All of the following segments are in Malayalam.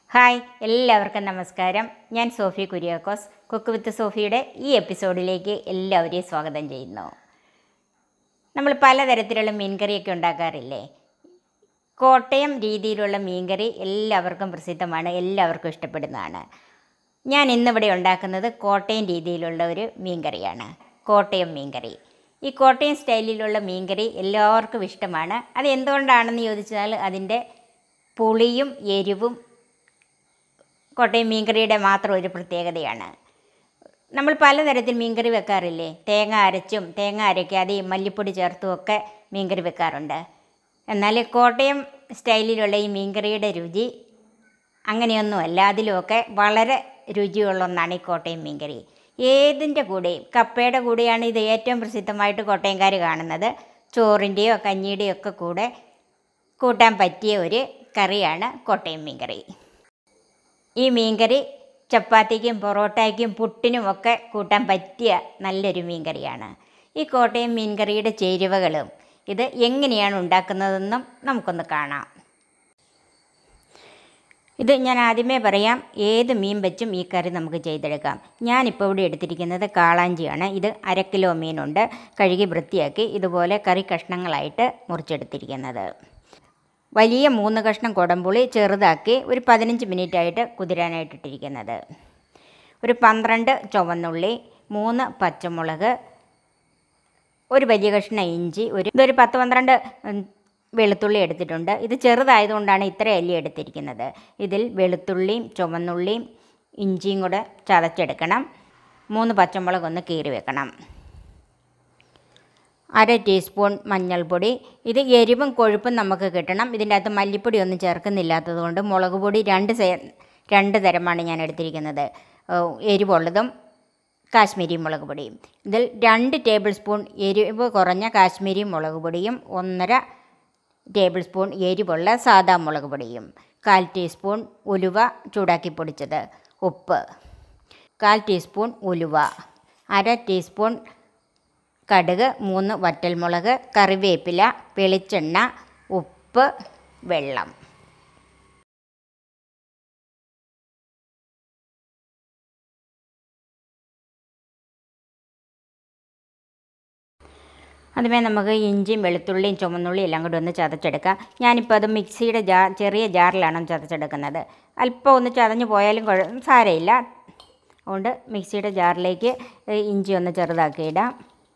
ഹായ് എല്ലാവർക്കും നമസ്കാരം ഞാൻ സോഫി കുര്യാക്കോസ് കുക്ക് വിത്ത് സോഫിയുടെ ഈ എപ്പിസോഡിലേക്ക് എല്ലാവരെയും സ്വാഗതം ചെയ്യുന്നു നമ്മൾ പലതരത്തിലുള്ള മീൻകറിയൊക്കെ ഉണ്ടാക്കാറില്ലേ കോട്ടയം രീതിയിലുള്ള മീൻകറി എല്ലാവർക്കും പ്രസിദ്ധമാണ് എല്ലാവർക്കും ഇഷ്ടപ്പെടുന്നതാണ് ഞാൻ ഇന്നിവിടെ ഉണ്ടാക്കുന്നത് കോട്ടയം രീതിയിലുള്ള ഒരു മീൻകറിയാണ് കോട്ടയം മീൻകറി ഈ കോട്ടയം സ്റ്റൈലിലുള്ള മീൻകറി എല്ലാവർക്കും ഇഷ്ടമാണ് അത് എന്തുകൊണ്ടാണെന്ന് ചോദിച്ചാൽ അതിൻ്റെ പുളിയും എരിവും കോട്ടയം മീൻകറിയുടെ മാത്രം ഒരു പ്രത്യേകതയാണ് നമ്മൾ പലതരത്തിൽ മീൻകറി വെക്കാറില്ലേ തേങ്ങ അരച്ചും തേങ്ങ അരയ്ക്കാതെ മല്ലിപ്പൊടി ചേർത്തും ഒക്കെ മീൻകറി വെക്കാറുണ്ട് എന്നാൽ കോട്ടയം സ്റ്റൈലിലുള്ള ഈ മീൻകറിയുടെ രുചി അങ്ങനെയൊന്നുമല്ല അതിലുമൊക്കെ വളരെ രുചിയുള്ള ഒന്നാണ് ഈ കോട്ടയം മീൻകറി ഏതിൻ്റെ കൂടെയും കപ്പയുടെ കൂടെയാണ് ഇത് ഏറ്റവും പ്രസിദ്ധമായിട്ട് കോട്ടയംകാർ കാണുന്നത് ചോറിൻ്റെയോ കഞ്ഞിയുടെയോ ഒക്കെ കൂടെ കൂട്ടാൻ പറ്റിയ ഒരു കറിയാണ് കോട്ടയം മീൻകറി ഈ മീൻകറി ചപ്പാത്തിക്കും പൊറോട്ടയ്ക്കും പുട്ടിനും ഒക്കെ കൂട്ടാൻ പറ്റിയ നല്ലൊരു മീൻകറിയാണ് ഈ കോട്ടയം മീൻകറിയുടെ ചേരുവകളും ഇത് എങ്ങനെയാണ് ഉണ്ടാക്കുന്നതെന്നും നമുക്കൊന്ന് കാണാം ഇത് ഞാൻ ആദ്യമേ പറയാം ഏത് മീൻ വെച്ചും ഈ കറി നമുക്ക് ചെയ്തെടുക്കാം ഞാനിപ്പോൾ ഇവിടെ എടുത്തിരിക്കുന്നത് കാളാഞ്ചിയാണ് ഇത് അര കിലോ മീനുണ്ട് കഴുകി വൃത്തിയാക്കി ഇതുപോലെ കറി കഷ്ണങ്ങളായിട്ട് മുറിച്ചെടുത്തിരിക്കുന്നത് വലിയ മൂന്ന് കഷ്ണം കുടംപുളി ചെറുതാക്കി ഒരു പതിനഞ്ച് മിനിറ്റായിട്ട് കുതിരാനായിട്ട് ഇട്ടിരിക്കുന്നത് ഒരു പന്ത്രണ്ട് ചുവന്നുള്ളി മൂന്ന് പച്ചമുളക് ഒരു വലിയ കഷ്ണം ഇഞ്ചി ഒരു ഇതൊരു പത്ത് പന്ത്രണ്ട് ഉം, വെളുത്തുള്ളി എടുത്തിട്ടുണ്ട് ഇത് ചെറുതായതുകൊണ്ടാണ് ഇത്ര അല്ലി എടുത്തിരിക്കുന്നത് ഇതിൽ വെളുത്തുള്ളിയും ചുവന്നുള്ളിയും ഇഞ്ചിയും കൂടെ ചതച്ചെടുക്കണം മൂന്ന് പച്ചമുളക് ഒന്ന് കീറി വെക്കണം അര ടീസ്പൂൺ മഞ്ഞൾപ്പൊടി ഇത് എരിവും കൊഴുപ്പും നമുക്ക് കിട്ടണം ഇതിൻ്റെ അകത്ത് മല്ലിപ്പൊടി ഒന്നും ചേർക്കുന്നില്ലാത്തത് കൊണ്ട് മുളക് പൊടി രണ്ട് സേ രണ്ട് തരമാണ് ഞാൻ എടുത്തിരിക്കുന്നത് ഏഹ് എരിവുള്ളതും കാശ്മീരി മുളക് പൊടിയും ഇതിൽ രണ്ട് ടേബിൾ സ്പൂൺ എരിവ് കുറഞ്ഞ കാശ്മീരി മുളക് പൊടിയും ഒന്നര ടേബിൾ സ്പൂൺ എരിവുള്ള സാദാ മുളക് പൊടിയും കാൽ ടീസ്പൂൺ ഉലുവ ചൂടാക്കി പൊടിച്ചത് ഉപ്പ് കാൽ ടീസ്പൂൺ ഉലുവ അര ടീസ്പൂൺ കടുക് മൂന്ന് വറ്റൽമുളക് കറിവേപ്പില വെളിച്ചെണ്ണ ഉപ്പ് വെള്ളം അതുമേ നമുക്ക് ഇഞ്ചിയും വെളുത്തുള്ളിയും ചുമന്നുള്ളിയും എല്ലാം കൂടി ഒന്ന് ചതച്ചെടുക്കാം ഞാനിപ്പോൾ അത് മിക്സിയുടെ ജാ ചെറിയ ജാറിലാണ് ചതച്ചെടുക്കുന്നത് അല്പം ഒന്ന് ചതഞ്ഞ് പോയാലും കുഴ സാരമില്ല അതുകൊണ്ട് മിക്സിയുടെ ജാറിലേക്ക് ഇഞ്ചി ഒന്ന് ചെറുതാക്കി ഇടാം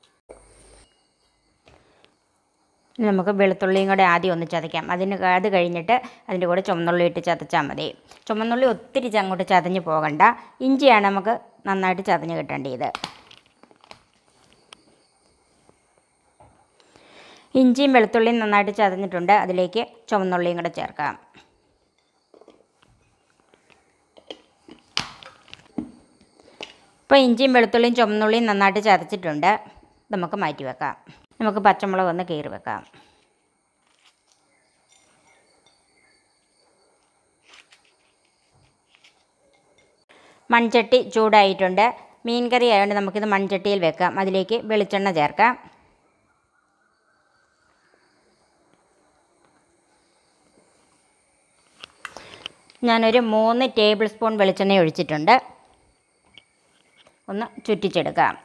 ഇനി നമുക്ക് വെളുത്തുള്ളിയും കൂടെ ആദ്യം ഒന്ന് ചതയ്ക്കാം അതിന് ക- അത് കഴിഞ്ഞിട്ട് അതിൻ്റെ കൂടെ ചുമന്നുള്ളി ഇട്ട് ചതച്ചാൽ മതി ചുമന്നുള്ളി ഒത്തിരി ച- അങ്ങോട്ട് ചതഞ്ഞ് പോകണ്ട ഇഞ്ചിയാണ് നമുക്ക് നന്നായിട്ട് ചതഞ്ഞ് കിട്ടേണ്ടത് ഇഞ്ചിയും വെളുത്തുള്ളിയും നന്നായിട്ട് ചതഞ്ഞിട്ടുണ്ട് അതിലേക്ക് ചുവന്നുള്ളിയും കൂടെ ചേർക്കാം ഇപ്പോൾ ഇഞ്ചിയും വെളുത്തുള്ളിയും ചുവന്നുള്ളിയും നന്നായിട്ട് ചതച്ചിട്ടുണ്ട് നമുക്ക് മാറ്റി വെക്കാം നമുക്ക് പച്ചമുളക് ഒന്ന് കീറി വെക്കാം മൺചട്ടി ചൂടായിട്ടുണ്ട് മീൻ കറി ആയതുകൊണ്ട് നമുക്കിത് മൺചട്ടിയിൽ വെക്കാം അതിലേക്ക് വെളിച്ചെണ്ണ ചേർക്കാം ഞാനൊരു മൂന്ന് ടേബിൾ സ്പൂൺ വെളിച്ചെണ്ണ ഒഴിച്ചിട്ടുണ്ട് ഒന്ന് ചുറ്റിച്ചെടുക്കാം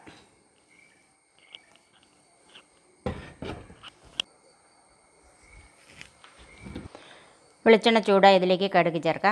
വെളിച്ചെണ്ണ ചൂടായി ഇതിലേക്ക് കടുക് ചേർക്കാം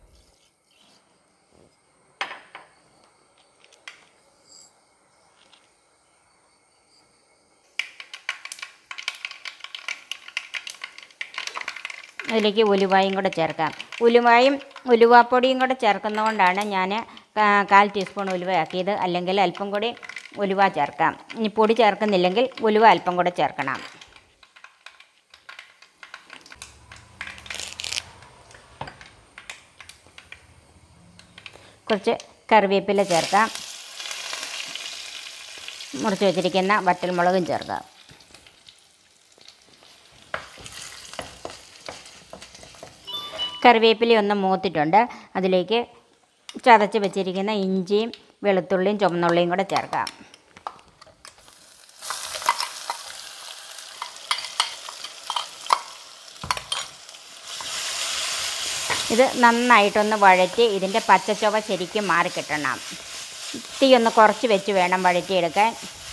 അതിലേക്ക് ഉലുവായും കൂടെ ചേർക്കാം ഉലുവായും ഉലുവാപ്പൊടിയും കൂടെ ചേർക്കുന്നതുകൊണ്ടാണ് ഞാൻ കാൽ ടീസ്പൂൺ ഉലുവയാക്കിയത് അല്ലെങ്കിൽ അല്പം കൂടി ഉലുവ ചേർക്കാം ഇനി പൊടി ചേർക്കുന്നില്ലെങ്കിൽ ഉലുവ അല്പം കൂടെ ചേർക്കണം കുറച്ച് കറിവേപ്പില ചേർക്കാം മുറിച്ച് വെച്ചിരിക്കുന്ന വറ്റൽമുളകും ചേർക്കാം കറിവേപ്പില ഒന്ന് മൂത്തിട്ടുണ്ട് അതിലേക്ക് ചതച്ച് വെച്ചിരിക്കുന്ന ഇഞ്ചിയും വെളുത്തുള്ളിയും ചുവന്നുള്ളിയും കൂടെ ചേർക്കാം ഇത് നന്നായിട്ടൊന്ന് വഴറ്റി ഇതിൻ്റെ പച്ചച്ചുവ ശരിക്കും മാറിക്കിട്ടണം തീ ഒന്ന് കുറച്ച് വെച്ച് വേണം വഴറ്റിയെടുക്കാൻ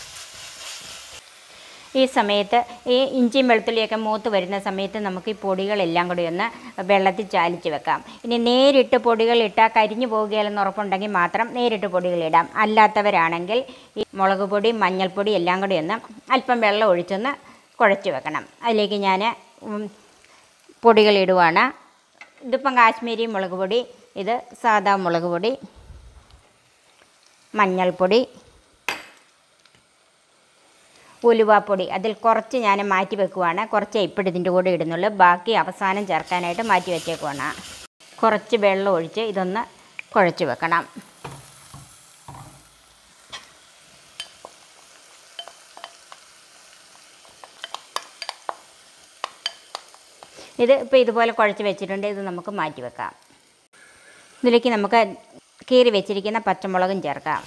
ഈ സമയത്ത് ഈ ഇഞ്ചിയും വെളുത്തുള്ളിയൊക്കെ മൂത്ത് വരുന്ന സമയത്ത് നമുക്ക് ഈ പൊടികളെല്ലാം കൂടി ഒന്ന് വെള്ളത്തിൽ ചാലിച്ച് വെക്കാം ഇനി നേരിട്ട് പൊടികൾ ഇട്ടാൽ കരിഞ്ഞു പോകുകയില്ലെന്ന് ഉറപ്പുണ്ടെങ്കിൽ മാത്രം നേരിട്ട് പൊടികൾ ഇടാം അല്ലാത്തവരാണെങ്കിൽ ഈ മുളക് പൊടി മഞ്ഞൾപ്പൊടി എല്ലാം കൂടി ഒന്ന് അല്പം വെള്ളം ഒഴിച്ചൊന്ന് കുഴച്ച് വെക്കണം അതിലേക്ക് ഞാൻ പൊടികൾ ഇടുവാണ് ഇതിപ്പം കാശ്മീരി മുളക് പൊടി ഇത് സാദാ മുളക് പൊടി മഞ്ഞൾപ്പൊടി ഉലുവാപ്പൊടി അതിൽ കുറച്ച് ഞാൻ മാറ്റി വെക്കുവാണ് കുറച്ച് ഇപ്പോഴും ഇതിൻ്റെ കൂടെ ഇടുന്നുള്ളൂ ബാക്കി അവസാനം ചേർക്കാനായിട്ട് മാറ്റി വെച്ചേക്കുവാണ് കുറച്ച് വെള്ളം ഒഴിച്ച് ഇതൊന്ന് കുഴച്ച് വെക്കണം ഇത് ഇപ്പോൾ ഇതുപോലെ കുഴച്ച് വെച്ചിട്ടുണ്ട് ഇത് നമുക്ക് മാറ്റി വെക്കാം ഇതിലേക്ക് നമുക്ക് കീറി വെച്ചിരിക്കുന്ന പച്ചമുളകും ചേർക്കാം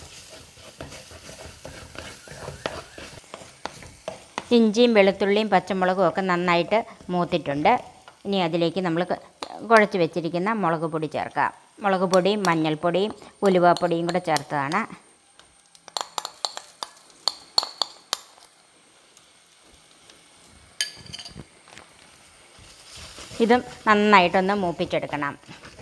ഇഞ്ചിയും വെളുത്തുള്ളിയും പച്ചമുളകും ഒക്കെ നന്നായിട്ട് മൂത്തിട്ടുണ്ട് ഇനി അതിലേക്ക് നമ്മൾ ക- കുഴച്ച് വെച്ചിരിക്കുന്ന മുളക് പൊടി ചേർക്കാം മുളക് പൊടിയും മഞ്ഞൾപ്പൊടിയും ഉലുവാപ്പൊടിയും കൂടെ ചേർത്തതാണ് ഇതും നന്നായിട്ടൊന്ന് മൂപ്പിച്ചെടുക്കണം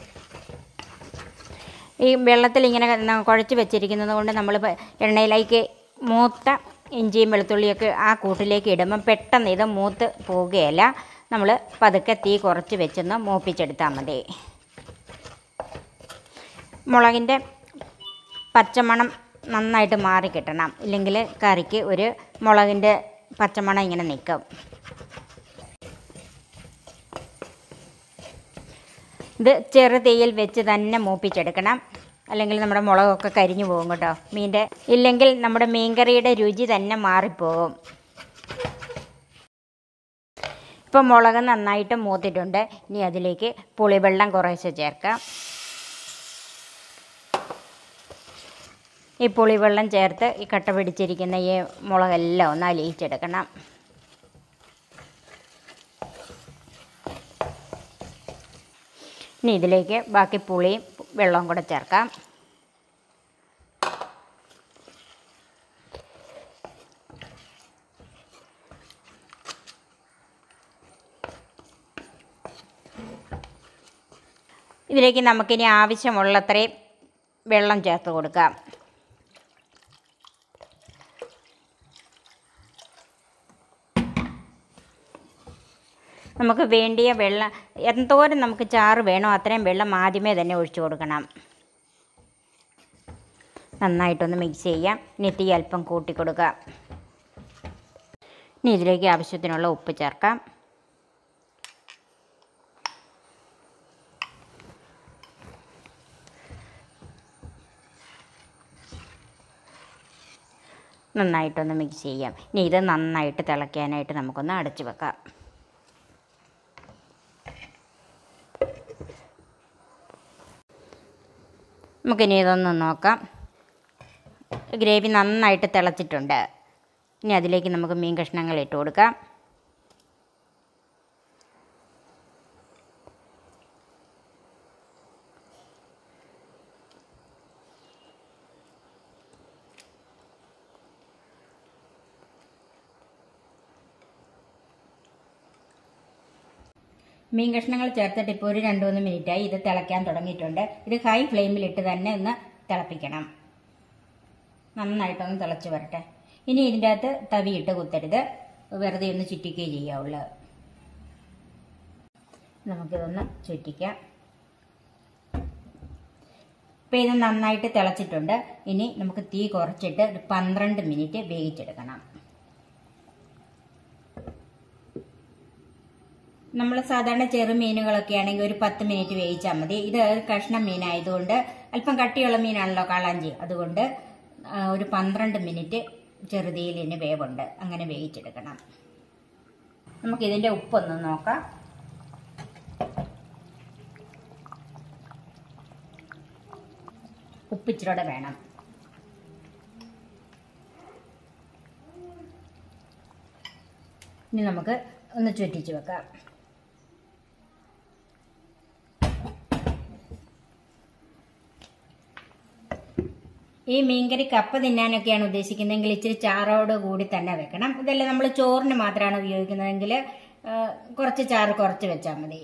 ഈ വെള്ളത്തിൽ ഇങ്ങനെ ന- കുഴച്ച് വെച്ചിരിക്കുന്നത് കൊണ്ട് നമ്മൾ എണ്ണയിലേക്ക് മൂത്ത ഇഞ്ചിയും വെളുത്തുള്ളിയൊക്കെ ആ കൂട്ടിലേക്ക് ഇടുമ്പം പെട്ടെന്ന് ഇത് മൂത്ത് പോവുകയില്ല നമ്മൾ പതുക്കെ തീ കുറച്ച് വെച്ചൊന്ന് മൂപ്പിച്ചെടുത്താൽ മതി മുളകിൻ്റെ പച്ചമണം നന്നായിട്ട് മാറിക്കിട്ടണം ഇല്ലെങ്കിൽ കറിക്ക് ഒരു മുളകിൻ്റെ പച്ചമണം ഇങ്ങനെ നിൽക്കും ഇത് ചെറു തീയിൽ വെച്ച് തന്നെ മൂപ്പിച്ചെടുക്കണം അല്ലെങ്കിൽ നമ്മുടെ മുളകൊക്കെ കരിഞ്ഞു പോകും കേട്ടോ മീൻ്റെ ഇല്ലെങ്കിൽ നമ്മുടെ മീൻകറിയുടെ രുചി തന്നെ മാറിപ്പോകും ഇപ്പം മുളക് നന്നായിട്ട് മൂത്തിട്ടുണ്ട് ഇനി അതിലേക്ക് പുളിവെള്ളം കുറേശ്ശെ ചേർക്കാം ഈ പുളിവെള്ളം ചേർത്ത് ഈ കട്ട പിടിച്ചിരിക്കുന്ന ഈ മുളകെല്ലാം ഒന്ന് അലിയിച്ചെടുക്കണം ഇനി ഇതിലേക്ക് ബാക്കി പുളിയും വെള്ളവും കൂടെ ചേർക്കാം ഇതിലേക്ക് നമുക്കിനി ആവശ്യമുള്ളത്രയും വെള്ളം ചേർത്ത് കൊടുക്കാം നമുക്ക് വേണ്ടിയ വെള്ളം എന്തോരം നമുക്ക് ചാറ് വേണോ അത്രയും വെള്ളം ആദ്യമേ തന്നെ ഒഴിച്ചു കൊടുക്കണം നന്നായിട്ടൊന്ന് മിക്സ് ചെയ്യാം ഇനി തീ അല്പം കൂട്ടി കൊടുക്കാം ഇനി ഇതിലേക്ക് ആവശ്യത്തിനുള്ള ഉപ്പ് ചേർക്കാം നന്നായിട്ടൊന്ന് മിക്സ് ചെയ്യാം ഇനി ഇത് നന്നായിട്ട് തിളയ്ക്കാനായിട്ട് നമുക്കൊന്ന് അടച്ചു വെക്കാം നമുക്കിനി ഇതൊന്ന് നോക്കാം ഗ്രേവി നന്നായിട്ട് തിളച്ചിട്ടുണ്ട് ഇനി അതിലേക്ക് നമുക്ക് മീൻ കഷ്ണങ്ങൾ ഇട്ട് കൊടുക്കാം മീൻ കഷ്ണങ്ങൾ ചേർത്തിട്ട് ഇപ്പോൾ ഒരു രണ്ട് മൂന്ന് മിനിറ്റായി ഇത് തിളയ്ക്കാൻ തുടങ്ങിയിട്ടുണ്ട് ഇത് ഹൈ ഫ്ലെയിമിലിട്ട് തന്നെ ഒന്ന് തിളപ്പിക്കണം നന്നായിട്ടൊന്ന് തിളച്ച് വരട്ടെ ഇനി ഇതിൻ്റെ അകത്ത് തവിയിട്ട് കുത്തരുത് വെറുതെ ഒന്ന് ചുറ്റിക്കുകയേ ചെയ്യാവുള്ളൂ നമുക്കിതൊന്ന് ചുറ്റിക്കാം ഇപ്പം ഇത് നന്നായിട്ട് തിളച്ചിട്ടുണ്ട് ഇനി നമുക്ക് തീ കുറച്ചിട്ട് ഒരു പന്ത്രണ്ട് മിനിറ്റ് വേവിച്ചെടുക്കണം നമ്മൾ സാധാരണ ചെറു മീനുകളൊക്കെ ആണെങ്കിൽ ഒരു പത്ത് മിനിറ്റ് വേവിച്ചാൽ മതി ഇത് കഷ്ണം മീനായതുകൊണ്ട് അല്പം കട്ടിയുള്ള മീനാണല്ലോ കാളാഞ്ചി അതുകൊണ്ട് ആ, ഒരു പന്ത്രണ്ട് മിനിറ്റ് ചെറുതീയിൽ ഇനി വേവുണ്ട് അങ്ങനെ വേവിച്ചെടുക്കണം നമുക്കിതിൻ്റെ ഉപ്പൊന്ന് നോക്കാം ഉപ്പിച്ചിരൂടെ വേണം ഇനി നമുക്ക് ഒന്ന് ചുറ്റിച്ച് വെക്കാം ഈ മീൻകറി കപ്പ തിന്നാനൊക്കെയാണ് ഉദ്ദേശിക്കുന്നതെങ്കിൽ ഇച്ചിരി ചാറോട് കൂടി തന്നെ വെക്കണം ഇതല്ല നമ്മൾ ചോറിന് മാത്രമാണ് ഉപയോഗിക്കുന്നതെങ്കിൽ ആ, കുറച്ച് ചാറ് കുറച്ച് വെച്ചാൽ മതി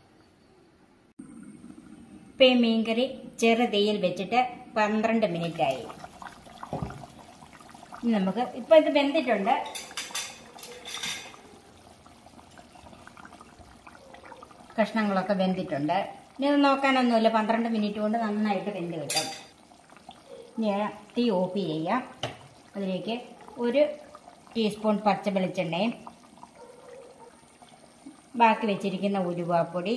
ഇപ്പം ഈ മീൻകറി ചെറു തീയിൽ വെച്ചിട്ട് പന്ത്രണ്ട് മിനിറ്റ് ആയി ഇനി നമുക്ക് ഇപ്പം ഇത് വെന്തിട്ടുണ്ട് കഷ്ണങ്ങളൊക്കെ വെന്തിട്ടുണ്ട് ഇനി അത് നോക്കാനൊന്നുമില്ല പന്ത്രണ്ട് മിനിറ്റ് കൊണ്ട് നന്നായിട്ട് വെന്ത് കിട്ടും ഇനി തീ ഓഫ് ചെയ്യാം അതിലേക്ക് ഒരു ടീസ്പൂൺ പച്ച വെളിച്ചെണ്ണയും ബാക്കി വെച്ചിരിക്കുന്ന ഉലുവാപ്പൊടി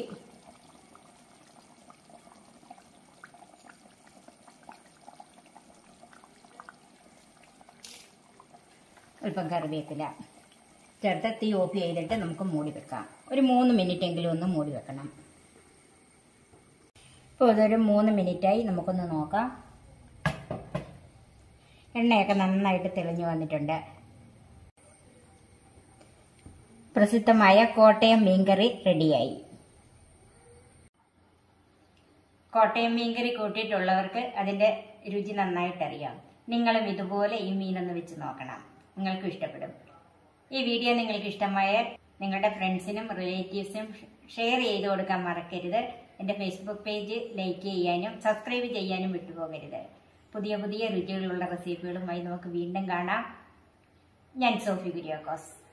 അല്പം കറിവേപ്പില ചേർത്ത് തീ ഓഫ് ചെയ്തിട്ട് നമുക്ക് മൂടി വെക്കാം ഒരു മൂന്ന് മിനിറ്റ് എങ്കിലും ഒന്ന് മൂടി വെക്കണം ഇപ്പോൾ ഇതൊരു മൂന്ന് മിനിറ്റായി നമുക്കൊന്ന് നോക്കാം എണ്ണയൊക്കെ നന്നായിട്ട് തെളിഞ്ഞു വന്നിട്ടുണ്ട് പ്രസിദ്ധമായ കോട്ടയം മീൻകറി റെഡിയായി കോട്ടയം മീൻകറി കൂട്ടിയിട്ടുള്ളവർക്ക് അതിൻ്റെ രുചി നന്നായിട്ടറിയാം നിങ്ങളും ഇതുപോലെ ഈ മീനൊന്ന് വെച്ച് നോക്കണം നിങ്ങൾക്കും ഇഷ്ടപ്പെടും ഈ വീഡിയോ നിങ്ങൾക്ക് ഇഷ്ടമായാൽ നിങ്ങളുടെ ഫ്രണ്ട്സിനും റിലേറ്റീവ്സിനും ഷെയർ ചെയ്ത് കൊടുക്കാൻ മറക്കരുത് എൻ്റെ ഫേസ്ബുക്ക് പേജ് ലൈക്ക് ചെയ്യാനും സബ്സ്ക്രൈബ് ചെയ്യാനും വിട്ടുപോകരുത് പുതിയ പുതിയ രുചികളുള്ള റെസിപ്പികളുമായി നമുക്ക് വീണ്ടും കാണാം ഞാൻ സോഫി കുര്യാക്കോസ്